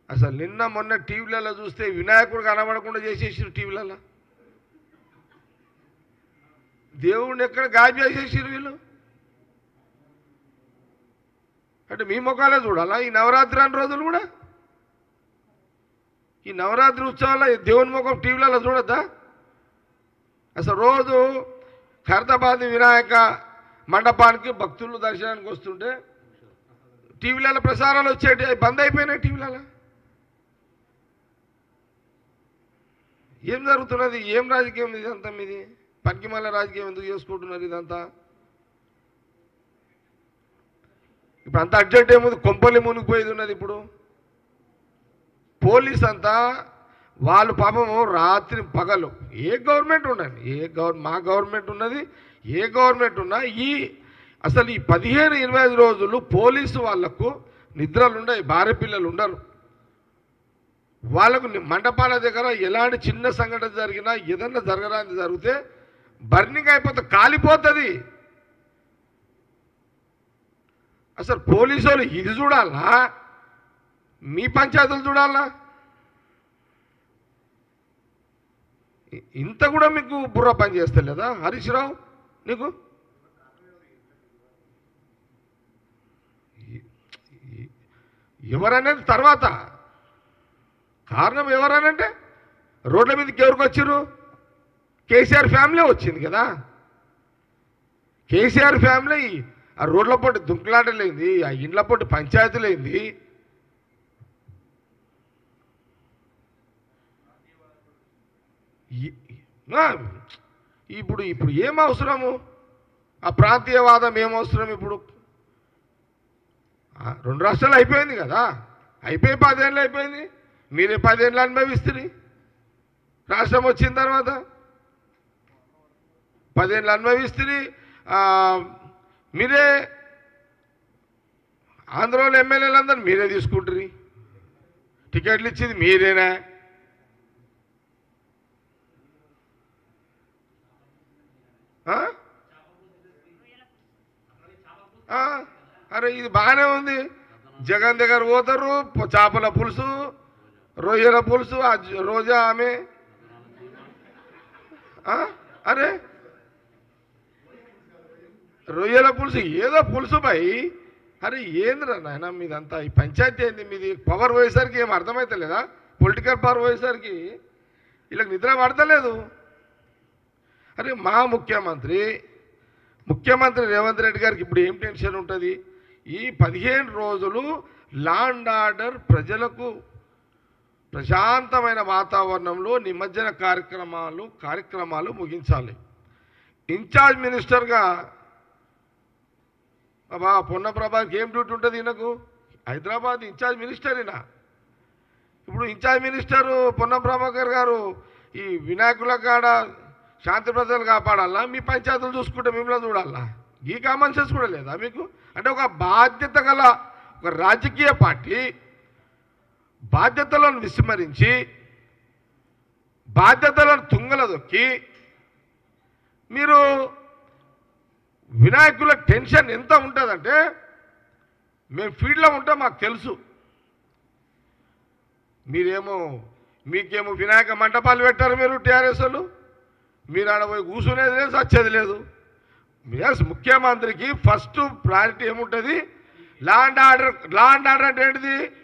అసలు నిన్న మొన్న టీవీలలో చూస్తే వినాయకుడు కనబడకుండా చేసేసారు టీవీలలో దేవుడిని ఎక్కడ గాజు చేసేసారు వీళ్ళు అంటే మీ ముఖాలే చూడాలా ఈ నవరాత్రి అన్ని రోజులు కూడా ఈ నవరాత్రి ఉత్సవాల్లో ఈ దేవుని ముఖం టీవీలలో చూడొద్దా అసలు రోజు ఖైరతాబాద్ వినాయక మండపానికి భక్తులు దర్శనానికి వస్తుంటే టీవీలలో ప్రసారాలు వచ్చేటి అవి బంద్ అయిపోయినాయి టీవీలలో ఏం జరుగుతున్నది ఏం రాజకీయం ఇదంతా మీది పనికిమాల రాజకీయం ఎందుకు చేసుకుంటున్నారు ఇదంతా ఇప్పుడు అంత అర్జెంట్ ఏముంది కొంపల్లి మునిగిపోయేది ఉన్నది ఇప్పుడు పోలీస్ అంతా వాళ్ళు పాపము రాత్రి పగలు ఏ గవర్నమెంట్ ఉండండి ఏ గవర్ మా గవర్నమెంట్ ఉన్నది ఏ గవర్నమెంట్ ఉన్నా ఈ అసలు ఈ పదిహేను ఇరవై ఐదు రోజులు పోలీసు వాళ్లకు నిద్రలు ఉండవు భార్య పిల్లలు ఉండరు వాళ్ళకు ని- మండపాల దగ్గర ఎలాంటి చిన్న సంఘటన జరిగినా ఏదన్నా జరగడానికి జరిగితే బర్నింగ్ అయిపోతుంది కాలిపోతుంది అసలు పోలీసు వాళ్ళు ఇది చూడాలా మీ పంచాయతీలు చూడాలా ఇ- ఇంత కూడా మీకు బుర్ర పని చేస్తలేదా హరీష్ రావు నీకు ఈ- ఈ- ఎవరనేది తర్వాత కారణం ఎవరనంటే రోడ్ల మీదకి ఎవరికి వచ్చారు కేసీఆర్ ఫ్యామిలీ వచ్చింది కదా కేసీఆర్ ఫ్యామిలీ ఆ రోడ్ల పొట్టి దుంకులాటలేంది ఆ ఇండ్ల పొట్టి పంచాయతీలేంది ఈ- ఆ, ఇప్పుడు ఇప్పుడు ఏం అవసరము ఆ ప్రాంతీయవాదం ఏం అవసరం ఇప్పుడు ఆ, రెండు రాష్ట్రాలు అయిపోయింది కదా అయిపోయి పదేళ్ళు అయిపోయింది మీరే పదేళ్ళు అనుభవిస్తుంది రాష్ట్రం వచ్చిన తర్వాత పదేళ్ళు అనుభవిస్తుంది మీరే ఆంధ్రలో ఎమ్మెల్యేలందరూ మీరే తీసుకుంటారు టికెట్లు ఇచ్చింది మీరేనా ఆ? ఆ, అరే ఇది బాగానే ఉంది జగన్ దగ్గర పోతారు పొ- చేపల పులుసు రొయ్యల పులుసు ఆ జ- రోజా ఆమె ఆ? అరే రొయ్యల పులుసు ఏదో పులుసు పై అరే ఏందిరా నాయన మీదంతా ఈ పంచాయతీ ఏంది మీది పవర్ పోయేసరికి ఏం అర్థమవుతలేదా పొలిటికల్ పవర్ పోయేసరికి వీళ్ళకి నిద్ర పడతలేదు అరే మా ముఖ్యమంత్రి ముఖ్యమంత్రి రేవంత్ రెడ్డి గారికి ఇప్పుడు ఏం టెన్షన్ ఉంటుంది ఈ పదిహేను రోజులు లాండ్ ఆర్డర్ ప్రజలకు ప్రశాంతమైన వాతావరణంలో నిమజ్జన కార్యక్రమాలు కార్యక్రమాలు ముగించాలి ఇన్ఛార్జ్ మినిస్టర్గా బాబా పొన్న ప్రభాకి ఏం డ్యూటీ ఉంటుంది ఈయనకు హైదరాబాద్ ఇన్ఛార్జ్ మినిస్టర్ ఈయన ఇప్పుడు ఇన్ఛార్జ్ మినిస్టర్ పొన్నం ప్రభాకర్ గారు ఈ వినాయకుల కాడ శాంతి ప్రజలు కాపాడాలా మీ పంచాయతీలు చూసుకుంటే మిమ్మల్ని చూడాలా ఈ కామన్ సెన్స్ కూడా లేదా మీకు అంటే ఒక బాధ్యత గల ఒక రాజకీయ పార్టీ బాధ్యతలను విస్మరించి బాధ్యతలను తుంగల దొక్కి మీరు వినాయకుల టెన్షన్ ఎంత ఉంటుందంటే మేము ఫీల్డ్లో ఉంటాం మాకు తెలుసు మీరేమో మీకేమో వినాయక మంటపాలు పెట్టారు మీరు టీఆర్ఎస్ వాళ్ళు మీరు ఆడ పోయి కూర్చునేది లేదు సచ్చేది లేదు ఎస్ ముఖ్యమంత్రికి ఫస్ట్ ప్రయారిటీ ఏముంటుంది law and order law and order అంటే ఏంటిది